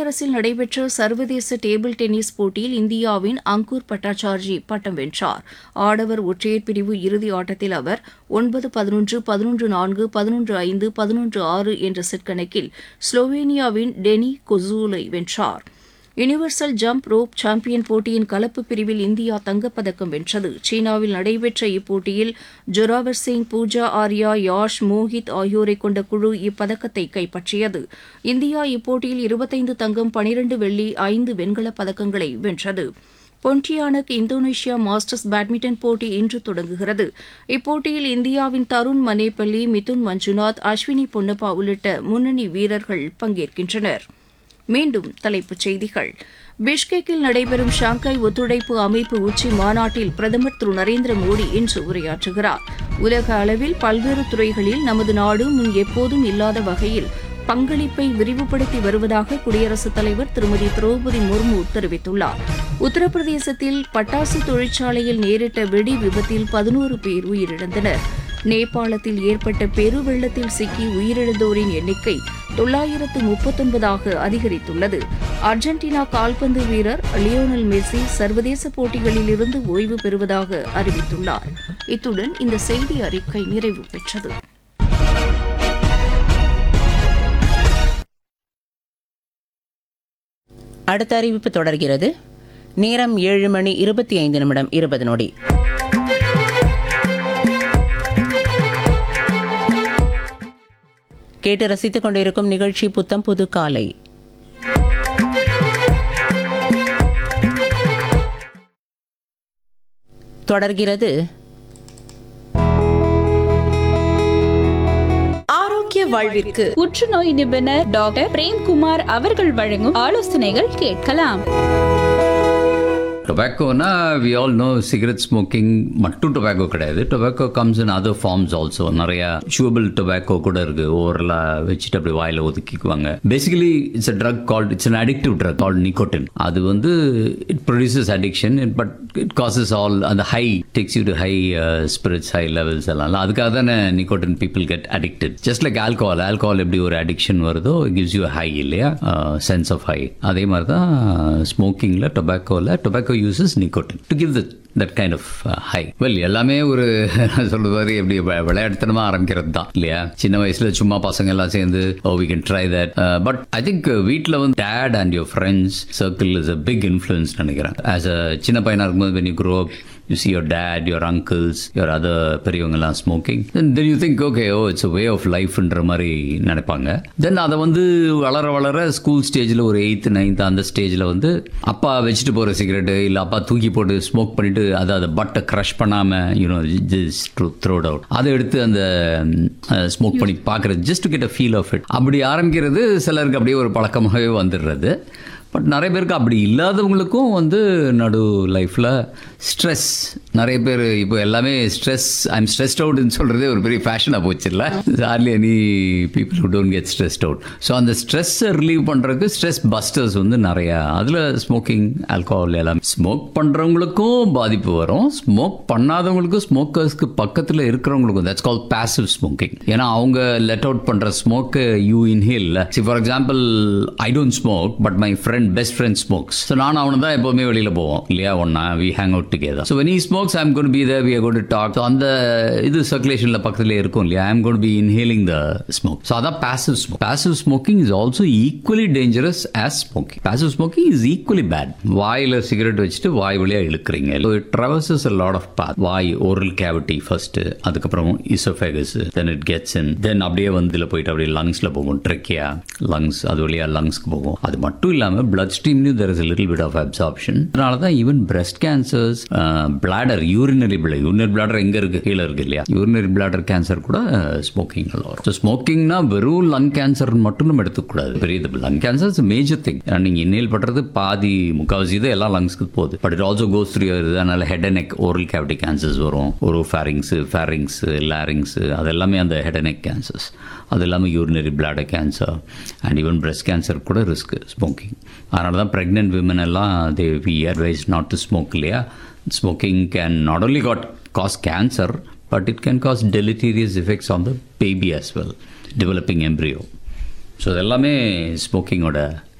புவியரசில் நடைபெற்ற சர்வதேச table tennis போட்டியில் இந்தியாவின் அங்கூர் பட்டாச்சார்ஜி பட்டம் வென்றார் ஆடவர் ஒற்றையர் பிரிவு இறுதி ஆட்டத்தில் அவர் ஒன்பது பதினொன்று பதினொன்று நான்கு பதினொன்று ஐந்து பதினொன்று ஆறு என்ற செட் கணக்கில் ஸ்லோவேனியாவின் டெனி கொசூலை வென்றார் யுனிவர்சல் ஜம்ப் ரோப் சாம்பியன் போட்டியின் கலப்பு பிரிவில் இந்தியா தங்கப்பதக்கம் வென்றது சீனாவில் நடைபெற்ற இப்போட்டியில் ஜொராவர் சிங் பூஜா ஆர்யா யாஷ் மோஹித் ஆகியோரை கொண்ட குழு இப்பதக்கத்தை கைப்பற்றியது இந்தியா இப்போட்டியில் இருபத்தைந்து தங்கம் பனிரண்டு வெள்ளி ஐந்து வெண்கலப் பதக்கங்களை வென்றது பொன்டியானக் இந்தோனேஷியா மாஸ்டர்ஸ் பேட்மிண்டன் போட்டி இன்று தொடங்குகிறது இப்போட்டியில் இந்தியாவின் தருண் மனேபள்ளி மிதுன் மஞ்சுநாத் அஸ்வினி பொன்னப்பா உள்ளிட்ட முன்னணி வீரர்கள் பங்கேற்கின்றனர் மீண்டும் தலைப்புச் செய்திகள் பிஷ்கெக்கில் நடைபெறும் ஷாங்காய் ஒத்துழைப்பு அமைப்பு உச்சி மாநாட்டில் பிரதமர் திரு நரேந்திர மோடி இன்று உரையாற்றுகிறார் உலக அளவில் பல்வேறு துறைகளில் நமது நாடு முன் எப்போதும் இல்லாத வகையில் பங்களிப்பை விரிவுபடுத்தி வருவதாக குடியரசுத் தலைவர் திருமதி திரௌபதி முர்மு தெரிவித்துள்ளார் உத்தரப்பிரதேசத்தில் பட்டாசு தொழிற்சாலையில் நேரிட்ட வெடி விபத்தில் பதினோரு பேர் உயிரிழந்தனர் நேபாளத்தில் ஏற்பட்ட பெருவெள்ளத்தில் சிக்கி உயிரிழந்தோரின் எண்ணிக்கை தொள்ளாயிரத்து முப்பத்தொன்பதாக அதிகரித்துள்ளது அர்ஜென்டினா கால்பந்து வீரர் லியோனல் மெஸ்ஸி சர்வதேச போட்டிகளில் இருந்து ஓய்வு பெறுவதாக அறிவித்துள்ளார் இத்துடன் இந்த செய்தி அறிக்கை நிறைவு பெற்றது அடுத்த அறிவிப்பு தொடர்கிறது நேரம் ஏழு மணி இருபத்தி ஐந்து நிமிடம் இருபது நொடி கேட்டு ரசித்துக் கொண்டிருக்கும் நிகழ்ச்சி புத்தம் புது காலை தொடர்கிறது ஆரோக்கிய வாழ்விற்கு புற்றுநோய் நிபுணர் டாக்டர் பிரேம்குமார் அவர்கள் வழங்கும் ஆலோசனைகள் கேட்கலாம் டொபாக்கோனா we all know cigarette smoking மட்டும் டொபாக்கோ கிடையாது tobacco comes in other forms also நிறைய ஷூவபிள் டொபாக்கோ கூட இருக்கு ஓவரெல்லாம் வச்சுட்டு அப்படி வாயில ஒதுக்கிக்குவாங்க basically it's a drug called it's an addictive drug called nicotine அது வந்து it produces addiction but it causes all அந்த high takes you to high spirits high levels எல்லாம் அதுக்காக தானே nicotine people get addicted just like alcohol alcohol எப்படி ஒரு addiction வருதோ gives you high இல்லையா சென்ஸ் ஆஃப் ஹை அதே மாதிரி தான் ஸ்மோக்கிங்கில் டொபாக்கோவில் tobacco uses nicotine to give the that kind of high well எல்லாமே ஒரு சொல்றது மாதிரி எப்படி வ- விளையாட்டுத்தனமா ஆரம்பிக்கிறது தான் இல்லையா சின்ன வயசுல சும்மா பசங்க எல்லாம் சேர்ந்து ஓ we can try that but I think வீட்டில் வந்து dad and your friends circle is a big influence நினைக்கிறேன் ஆஸ் அ சின்ன பையனா இருக்கும்போது when you grow up you see your dad, your uncles, your other பெரியவங்கெல்லாம் smoking then then you think okay oh it's a way of lifeன்ற மாதிரி நினைப்பாங்க தென் அதை வந்து வளர வளர ஸ்கூல் ஸ்டேஜில் ஒரு எயித்து நைன்த் அந்த ஸ்டேஜில் வந்து அப்பா வச்சுட்டு போகிற சிகரெட்டு இல்லை அப்பா தூக்கி போட்டு ஸ்மோக் பண்ணிட்டு அதை அதை பட்டை க்ரஷ் பண்ணாமல் யூனோ ஜஸ்ட் த்ரோட் அவுட் அதை எடுத்து அந்த ஸ்மோக் பண்ணி பார்க்குறது just to get a feel of it அப்படி ஆரம்பிக்கிறது சிலருக்கு அப்படியே ஒரு பழக்கமாகவே வந்துடுறது பட் நிறைய பேருக்கு அப்படி இல்லாதவங்களுக்கும் வந்து நடு லைஃப்பில் ஸ்ட்ரெஸ் நிறைய பேர் இப்போ எல்லாமே ஸ்ட்ரெஸ் ஐம் ஸ்ட்ரெஸ்ட் அவுட்னு சொல்கிறதே ஒரு பெரிய ஃபேஷனாக போச்சுல்ல ஹார்லி any people who don't get stressed out so அந்த ஸ்ட்ரெஸ்ஸை ரிலீவ் பண்ணுறதுக்கு ஸ்ட்ரெஸ் பஸ்டர்ஸ் வந்து நிறையா அதில் ஸ்மோக்கிங் ஆல்கோஹால் எல்லாம் ஸ்மோக் பண்ணுறவங்களுக்கும் பாதிப்பு வரும் ஸ்மோக் பண்ணாதவங்களுக்கும் ஸ்மோக்கர்ஸ்க்கு பக்கத்தில் இருக்கிறவங்களுக்கும் தட்ஸ் கால் பாசிவ் ஸ்மோக்கிங் ஏன்னா அவங்க லெட் அவுட் பண்ணுற smoke you inhale see for example I don't smoke but my friend best friend smokes so நான் அவனு தான் எப்போவுமே வெளியில் போவோம் இல்லையா ஒன்னா we hang out together so when he smokes I'm gonna be there we are going to talk so அந்த இது சர்க்குலேஷனில் பக்கத்துலேயே இருக்கும் இல்லையா I'm gonna be inhaling the smoke so அதான் passive smoke passive smoking is also equally dangerous as smoking passive smoking is equally bad வாயில் cigarette வச்சுட்டு வாய் வழியா இழுக்கிறீங்க so it travels a lot of path வாய் ஓரல் கேவிட்டி ஃபர்ஸ்ட் அதுக்கப்புறம் oesophagus then it gets in then அப்படியே வந்து இதில் போயிட்டு அப்படியே லங்ஸ்ல போகும் ட்ரெக்கியா லங்ஸ் அது வழியா லங்ஸ்க்கு போகும் அது மட்டும் இல்லாமல் பிளட் ஸ்ட்ரீம்லையும் there is little bit of absorption அதனால தான் even breast cancers bladder urinary blood urinary bladder எங்க இருக்கு கீழே இருக்கு இல்லையா யூரினரி பிளாடர் கேன்சர் கூட ஸ்மோக்கிங் வரும் ஸோ ஸ்மோக்கிங்னா வெறும் லங் கேன்சர் மட்டும் நம்ம எடுத்துக்கூடாது பெரிய lung cancer is major thing நீங்க இன்னேல் பண்றது பாதி முக்கால்வாசி இது எல்லாம் லங்ஸ்க்கு போகுது but it also goes through அதனால head and neck oral cavity cancers வரும் ஒரு ஃபேரிங்ஸ் ஃபேரிங்ஸ் லாரிங்ஸ் அது எல்லாமே அந்த ஹெட் அண்ட் நெக் கேன்சர்ஸ் அது இல்லாமல் urinary bladder cancer and even breast cancer கூட ரிஸ்க் ஸ்மோக்கிங் அதனால தான் ப்ரெக்னென்ட் விமன் எல்லாம் they we advise not to smoke இல்லையா smoking can not only got cause cancer but it can cause deleterious effects on the baby as well developing embryo so இதெல்லாமே ஸ்மோக்கிங்கோட